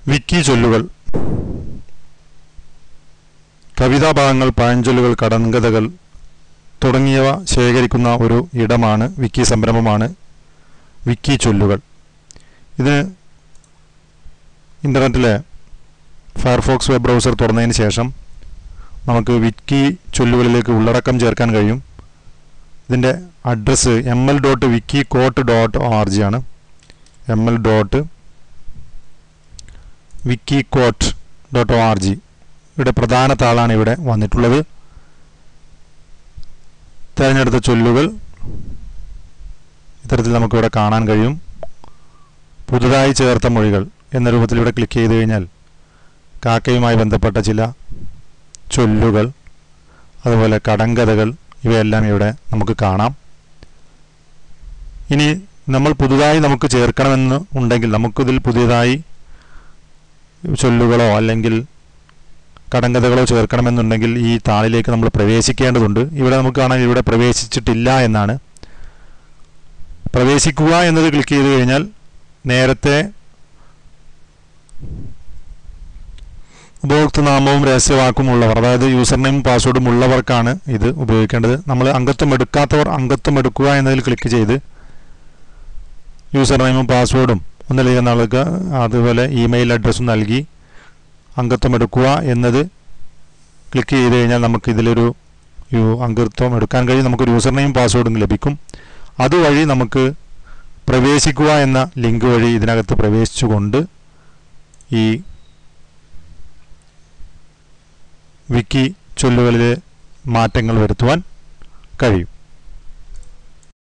വിക്കി ചൊല്ലുകൾ കവിതാഭാഗങ്ങൾ പഴഞ്ചൊല്ലുകൾ കടങ്കഥകൾ തുടങ്ങിയവ ശേഖരിക്കുന്ന ഒരു ഇടമാണ് വിക്കി സംരംഭമാണ് വിക്കി ചൊല്ലുകൾ ഇത് ഇൻ്റർനെറ്റിലെ ഫയർഫോക്സ് വെബ് ബ്രൗസർ തുറന്നതിന് ശേഷം നമുക്ക് വിക്കി ചൊല്ലുകളിലേക്ക് ഉള്ളടക്കം ചേർക്കാൻ കഴിയും ഇതിൻ്റെ address M L dot wiki quote dot O R G ആണ് M L dot wiki quote dot O R G ഇവിടെ പ്രധാന താളാണ് ഇവിടെ വന്നിട്ടുള്ളത് തിരഞ്ഞെടുത്ത ചൊല്ലുകൾ ഇത്തരത്തിൽ നമുക്കിവിടെ കാണാൻ കഴിയും പുതുതായി ചേർത്ത മൊഴികൾ എന്ന രൂപത്തിൽ ഇവിടെ ക്ലിക്ക് ചെയ്ത് കഴിഞ്ഞാൽ കാക്കയുമായി ബന്ധപ്പെട്ട ചില ചൊല്ലുകൾ അതുപോലെ കടങ്കഥകൾ ഇവയെല്ലാം ഇവിടെ നമുക്ക് കാണാം ഇനി നമ്മൾ പുതുതായി നമുക്ക് ചേർക്കണമെന്ന് ഉണ്ടെങ്കിൽ നമുക്കിതിൽ പുതിയതായി ചൊല്ലുകളോ അല്ലെങ്കിൽ കടങ്കഥകളോ ചേർക്കണമെന്നുണ്ടെങ്കിൽ ഈ താളിലേക്ക് നമ്മൾ പ്രവേശിക്കേണ്ടതുണ്ട് ഇവിടെ നമുക്ക് കാണാൻ ഇവിടെ പ്രവേശിച്ചിട്ടില്ല എന്നാണ് പ്രവേശിക്കുക എന്നത് ക്ലിക്ക് ചെയ്ത് കഴിഞ്ഞാൽ നേരത്തെ ഉപഭോക്തൃനാമവും രഹസ്യവാക്കും ഉള്ളവർ അതായത് യൂസർ നെയിം പാസ്വേഡും ഉള്ളവർക്കാണ് ഇത് ഉപയോഗിക്കേണ്ടത് നമ്മൾ അംഗത്വം എടുക്കാത്തവർ അംഗത്വം എടുക്കുക എന്നതിൽ ക്ലിക്ക് ചെയ്ത് യൂസർ നെയിമും പാസ്വേഡും ഒന്നിലധികം ആൾക്ക് അതുപോലെ ഇമെയിൽ അഡ്രസ്സും നൽകി അംഗത്വം എടുക്കുക എന്നത് ക്ലിക്ക് ചെയ്ത് കഴിഞ്ഞാൽ നമുക്ക് ഇതിലൊരു യു- അംഗത്വം എടുക്കാൻ കഴിയും നമുക്ക് യൂസർ നെയിം പാസ്വേഡും ലഭിക്കും അതുവഴി നമുക്ക് പ്രവേശിക്കുക എന്ന ലിങ്ക് വഴി ഇതിനകത്ത് പ്രവേശിച്ചുകൊണ്ട് ഈ വിക്കി ചൊല്ലുകളിൽ മാറ്റങ്ങൾ വരുത്തുവാൻ കഴിയും